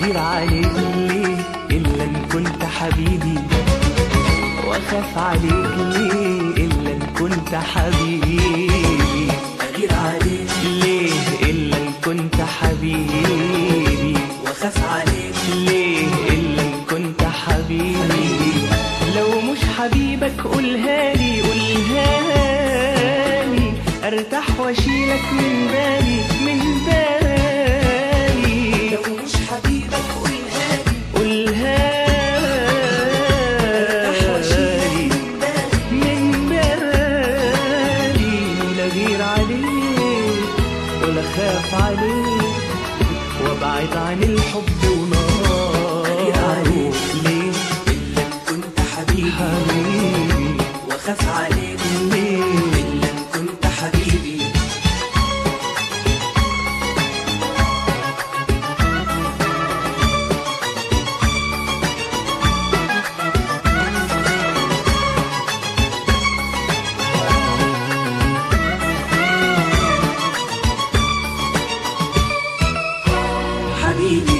بغير عليك ليه إلا إن كنت حبيبي وأخاف عليك ليه إلا إن كنت حبيبي بغير عليك ليه إلا إن كنت حبيبي واخاف عليك ليه إلا إن كنت حبيبي لو مش حبيبك قولها لي قولها لي ارتاح واشيلك من بالي من بالي لو مش حبيبك قولها لي قولها ارتاح واشيلك لي من بالي من بالي لا غير عليك ولا خاف عليك وابعد عن الحب غير ونار عليك. ليه إلا إن كنت حبيبي حبيبي واخاف عليك ليه إلا إن كنت حبيبي حبيبي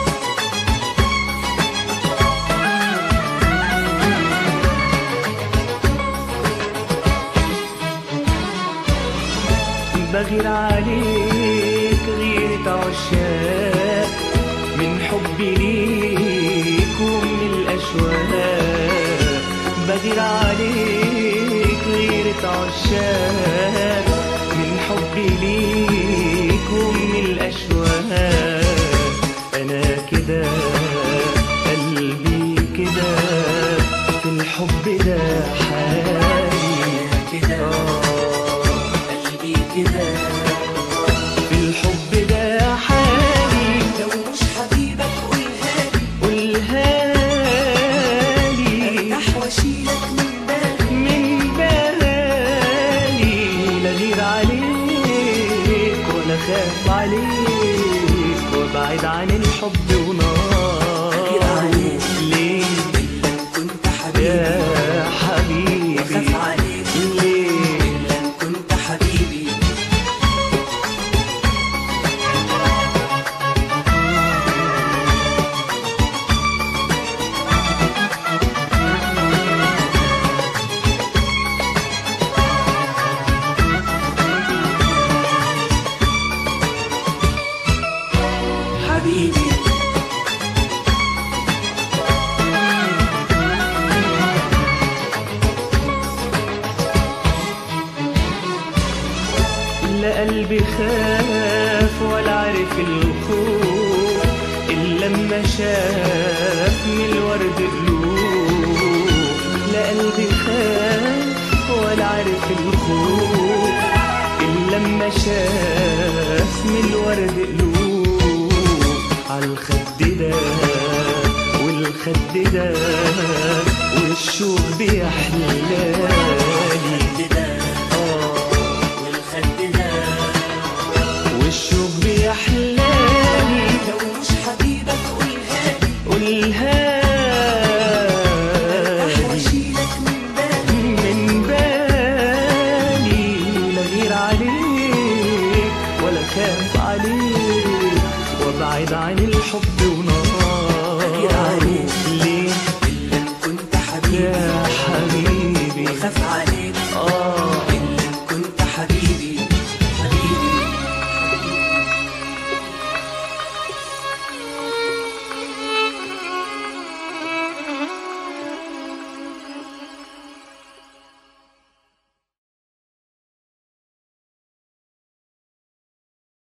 بغير عليك غيرة عشاق من حبي ليك ومن الأشواق بغير عليك غيرة عشاق من حبي ليك ومن الأشواق أنا كده قلبي كده في الحب ده حالي كده آه قلبي كده في الحب ده حالي لو مش حبيبك قولها لي قولها لي ارتاح واشيلك من بالي من بالي لا غير عليك ولا خاف عليك وابعد عن الحب ونار غير عليك. ليه إلا إن كنت حبيبي يا حبيبي واخاف عليك ليه إلا إن كنت حبيبي حبيبي لا قلبي خاف ولا عرف الخوف إلا لما شاف من الورد قلوب لا قلبي خاف ولا عرف الخوف إلا لما شاف من الورد قلوب عالخد ده والخد ده والشوق بيحلالي كده آه والخد ده والشوق بيحلالي لو مش حبيبك قولها لي قولها